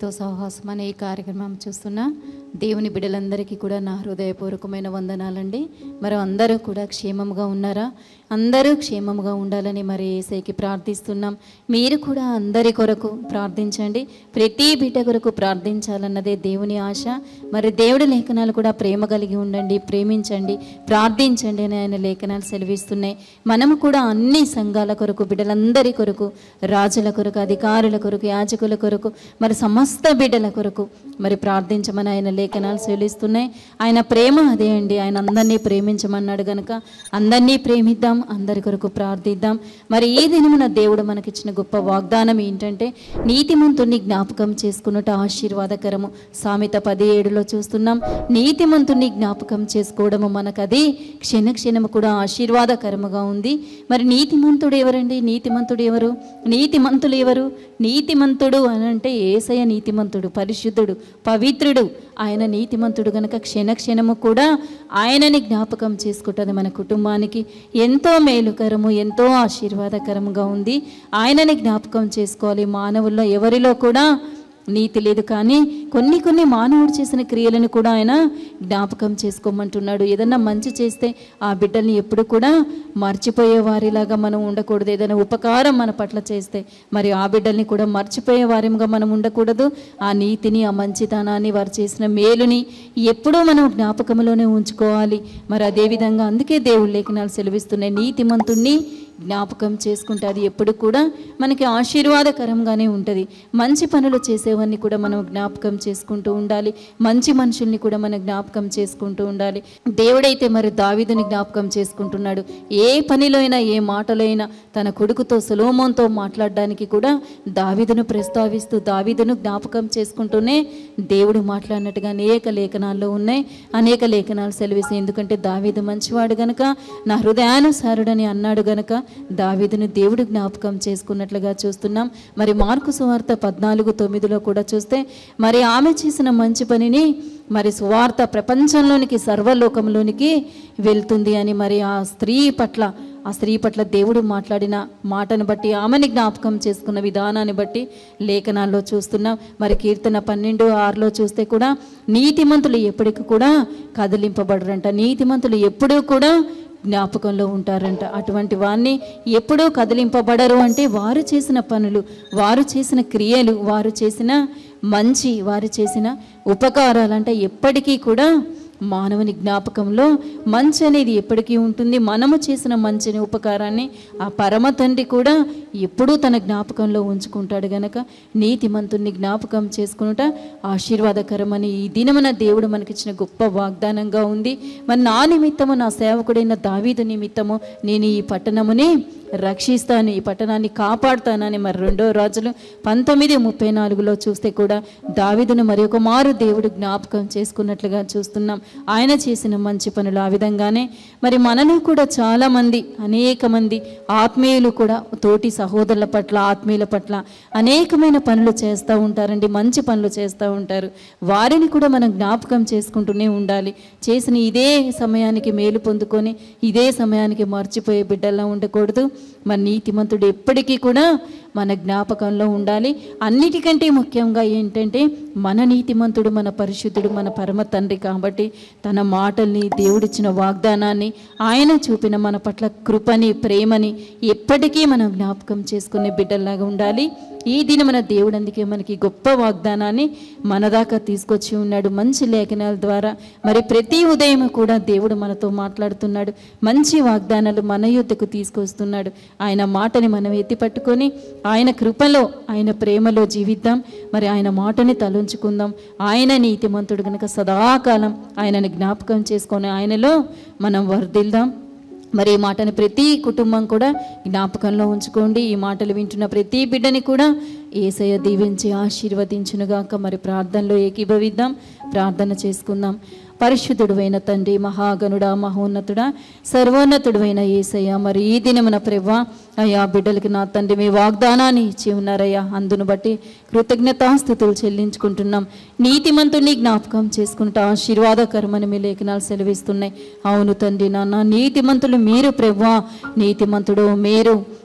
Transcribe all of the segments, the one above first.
దేవునితో సహవాసం అనే ఈ కార్యక్రమం చూస్తున్న దేవుని బిడ్డలందరికీ కూడా నా హృదయపూర్వకమైన వందనాలండి మరి అందరూ కూడా క్షేమంగా ఉన్నారా అందరూ క్షేమంగా ఉండాలని మరి ఏసైకి ప్రార్థిస్తున్నాం మీరు కూడా అందరి కొరకు ప్రార్థించండి ప్రతి బిడ్డ కొరకు ప్రార్థించాలన్నదే దేవుని ఆశ మరి దేవుడి లేఖనాలు కూడా ప్రేమ కలిగి ఉండండి ప్రేమించండి ప్రార్థించండి అని ఆయన లేఖనాలు సెలవిస్తున్నాయి మనము కూడా అన్ని సంఘాల కొరకు బిడ్డలందరి కొరకు రాజుల కొరకు అధికారుల కొరకు యాజకుల కొరకు మరి సమస్త బిడ్డల కొరకు మరి ప్రార్థించమని ఆయన లేఖనాలు సెలవిస్తున్నాయి ఆయన ప్రేమ అదే అండి ఆయన అందరినీ ప్రేమించమన్నాడు గనుక అందరినీ ప్రేమిద్దాం అందరి కొరకు ప్రార్థిద్దాం మరి ఈ దినమున దేవుడు మనకిచ్చిన గొప్ప వాగ్దానం ఏంటంటే నీతిమంతుణ్ణి జ్ఞాపకం చేసుకున్నట్టు ఆశీర్వాదకరము సామెత పదిహేడులో చూస్తున్నాం నీతిమంతుణ్ణి జ్ఞాపకం చేసుకోవడము మనకది క్షణ క్షణము కూడా ఆశీర్వాదకరముగా ఉంది మరి నీతిమంతుడు ఎవరండి నీతిమంతుడు ఎవరు నీతిమంతులు ఎవరు నీతిమంతుడు అని అంటే ఏసయ నీతిమంతుడు పరిశుద్ధుడు పవిత్రుడు ఆయన నీతిమంతుడు గనక క్షణ క్షణము కూడా ఆయనని జ్ఞాపకం చేసుకుంటుంది మన కుటుంబానికి ఎంతో మేలుకరము ఎంతో ఆశీర్వాదకరముగా ఉంది ఆయనని జ్ఞాపకం చేసుకోవాలి మానవుల్లో ఎవరిలో కూడా నీతి లేదు కానీ కొన్ని కొన్ని మానవుడు చేసిన క్రియలను కూడా ఆయన జ్ఞాపకం చేసుకోమంటున్నాడు ఏదన్నా మంచి చేస్తే ఆ బిడ్డల్ని ఎప్పుడు కూడా మర్చిపోయే వారిలాగా మనం ఉండకూడదు ఏదైనా ఉపకారం మన పట్ల చేస్తే మరి ఆ బిడ్డల్ని కూడా మర్చిపోయే వారిగా మనం ఉండకూడదు ఆ నీతిని ఆ మంచితనాన్ని వారు చేసిన మేలుని ఎప్పుడూ మనం జ్ఞాపకంలోనే ఉంచుకోవాలి మరి అదేవిధంగా అందుకే దేవుడు లేఖనాలు సెలవిస్తున్నాయి నీతిమంతుణ్ణి జ్ఞాపకం చేసుకుంటే అది ఎప్పుడు కూడా మనకి ఆశీర్వాదకరంగానే ఉంటుంది మంచి పనులు చేసేవన్నీ కూడా మనం జ్ఞాపకం చేసుకుంటూ ఉండాలి మంచి మనుషుల్ని కూడా మనం జ్ఞాపకం చేసుకుంటూ ఉండాలి దేవుడైతే మరి దావీదుని జ్ఞాపకం చేసుకుంటున్నాడు ఏ పనిలో అయినా ఏ మాటలో అయినా తన కొడుకుతో సులోమోన్తో మాట్లాడడానికి కూడా దావీదును ప్రస్తావిస్తూ దావీదును జ్ఞాపకం చేసుకుంటూనే దేవుడు మాట్లాడినట్టుగా అనేక లేఖనాల్లో ఉన్నాయి అనేక లేఖనాలు సెలవిస్తాయి ఎందుకంటే దావీదు మంచివాడు గనక నా హృదయానుసారుడని అన్నాడు గనక దావీదును దేవుడు జ్ఞాపకం చేసుకున్నట్లుగా చూస్తున్నాం మరి మార్కు సువార్త పద్నాలుగు తొమ్మిదిలో కూడా చూస్తే మరి ఆమె చేసిన మంచి పనిని మరి సువార్త ప్రపంచంలోనికి సర్వలోకంలోనికి వెళ్తుంది అని మరి ఆ స్త్రీ పట్ల ఆ స్త్రీ పట్ల దేవుడు మాట్లాడిన మాటను బట్టి ఆమెని జ్ఞాపకం చేసుకున్న విధానాన్ని బట్టి లేఖనాల్లో చూస్తున్నాం మరి కీర్తన పన్నెండు ఆరులో చూస్తే కూడా నీతిమంతులు ఎప్పటికి కూడా కదిలింపబడరంట నీతిమంతులు ఎప్పుడూ కూడా జ్ఞాపకంలో ఉంటారంట అటువంటి వారిని ఎప్పుడూ కదిలింపబడరు అంటే వారు చేసిన పనులు వారు చేసిన క్రియలు వారు చేసిన మంచి వారు చేసిన ఉపకారాలు అంటే ఎప్పటికీ కూడా మానవుని జ్ఞాపకంలో మంచి అనేది ఎప్పటికీ ఉంటుంది మనము చేసిన మంచిని ఉపకారాన్ని ఆ పరమ తండ్రి కూడా ఎప్పుడూ తన జ్ఞాపకంలో ఉంచుకుంటాడు గనక నీతిమంతుణ్ణి జ్ఞాపకం చేసుకునుట ఆశీర్వాదకరమని ఈ దినమున దేవుడు మనకిచ్చిన గొప్ప వాగ్దానంగా ఉంది మరి నా నిమిత్తము నా సేవకుడైన దావీదు నిమిత్తము నేను ఈ పట్టణముని రక్షిస్తాను ఈ పట్టణాన్ని కాపాడుతానని మరి రెండో రాజులు పంతొమ్మిది ముప్పై నాలుగులో చూస్తే కూడా దావీదును మరి ఒక మారు దేవుడు జ్ఞాపకం చేసుకున్నట్లుగా చూస్తున్నాం ఆయన చేసిన మంచి పనులు ఆ విధంగానే మరి మనలో కూడా చాలామంది అనేక మంది ఆత్మీయులు కూడా తోటి సహోదరుల పట్ల ఆత్మీయుల పట్ల అనేకమైన పనులు చేస్తూ ఉంటారండి మంచి పనులు చేస్తూ ఉంటారు వారిని కూడా మనం జ్ఞాపకం చేసుకుంటూనే ఉండాలి చేసిన ఇదే సమయానికి మేలు పొందుకొని ఇదే సమయానికి మర్చిపోయే బిడ్డల్లా ఉండకూడదు మన నీతిమంతుడు ఎప్పటికీ కూడా మన జ్ఞాపకంలో ఉండాలి అన్నిటికంటే ముఖ్యంగా ఏంటంటే మన నీతిమంతుడు మన పరిశుద్ధుడు మన పరమ తండ్రి కాబట్టి తన మాటల్ని దేవుడిచ్చిన వాగ్దానాన్ని ఆయన చూపిన మన పట్ల కృపని ప్రేమని ఎప్పటికీ మనం జ్ఞాపకం చేసుకునే బిడ్డల్లాగా ఉండాలి ఈ దిన మన దేవుడు అందుకే మనకి గొప్ప వాగ్దానాన్ని మన దాకా తీసుకొచ్చి ఉన్నాడు మంచి లేఖనాల ద్వారా మరి ప్రతి ఉదయం కూడా దేవుడు మనతో మాట్లాడుతున్నాడు మంచి వాగ్దానాలు మన యుద్ధకు తీసుకొస్తున్నాడు ఆయన మాటని మనం ఎత్తి పట్టుకొని ఆయన కృపలో ఆయన ప్రేమలో జీవిద్దాం మరి ఆయన మాటని తలుంచుకుందాం ఆయన నీతిమంతుడు కనుక సదాకాలం ఆయనని జ్ఞాపకం చేసుకొని ఆయనలో మనం వర్ధిల్దాం మరి ఈ మాటని ప్రతి కుటుంబం కూడా జ్ఞాపకంలో ఉంచుకోండి ఈ మాటలు వింటున్న ప్రతి బిడ్డని కూడా ఏసయ దీవించి ఆశీర్వదించునుగాక మరి ప్రార్థనలో ఏకీభవిద్దాం ప్రార్థన చేసుకుందాం పరిశుద్ధుడువైన తండ్రి మహాగణుడా మహోన్నతుడా సర్వోన్నతుడువైన ఏసయ్య మరి ఈ దినమున ప్రభా అయ్యా బిడ్డలకి నా తండ్రి మీ వాగ్దానాన్ని ఇచ్చి ఉన్నారయ్యా అందును బట్టి కృతజ్ఞతాస్థుతులు చెల్లించుకుంటున్నాం నీతిమంతుని జ్ఞాపకం చేసుకుంటా ఆశీర్వాదకరమని మీ లేఖనాలు సెలవిస్తున్నాయి అవును తండ్రి నాన్న నీతిమంతులు మీరు ప్రభా నీతిమంతుడు మీరు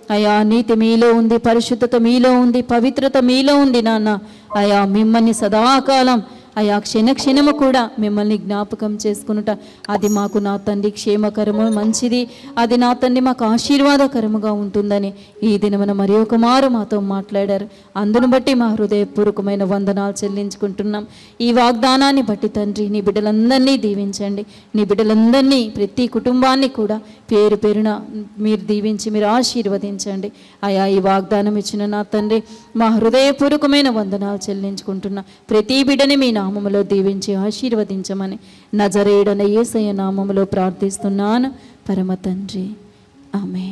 అయా నీతి మీలో ఉంది పరిశుద్ధత మీలో ఉంది పవిత్రత మీలో ఉంది నాన్న అయా మిమ్మల్ని సదాకాలం అయా క్షణ క్షణము కూడా మిమ్మల్ని జ్ఞాపకం చేసుకునుట అది మాకు నా తండ్రి క్షేమకరము మంచిది అది నా తండ్రి మాకు ఆశీర్వాదకరముగా ఉంటుందని ఈ దినమున మరి ఒక మారు మాతో మాట్లాడారు అందును బట్టి మా హృదయపూర్వకమైన వందనాలు చెల్లించుకుంటున్నాం ఈ వాగ్దానాన్ని బట్టి తండ్రి నీ బిడ్డలందరినీ దీవించండి నీ బిడ్డలందరినీ ప్రతి కుటుంబాన్ని కూడా పేరు పేరున మీరు దీవించి మీరు ఆశీర్వదించండి అయా ఈ వాగ్దానం ఇచ్చిన నా తండ్రి మా హృదయపూర్వకమైన వందనాలు చెల్లించుకుంటున్నా ప్రతి బిడ్డని మీ నామములో దీవించి ఆశీర్వదించమని నజరేడన యేసయ్య నామములో ప్రార్థిస్తున్నాను పరమ తండ్రి ఆమె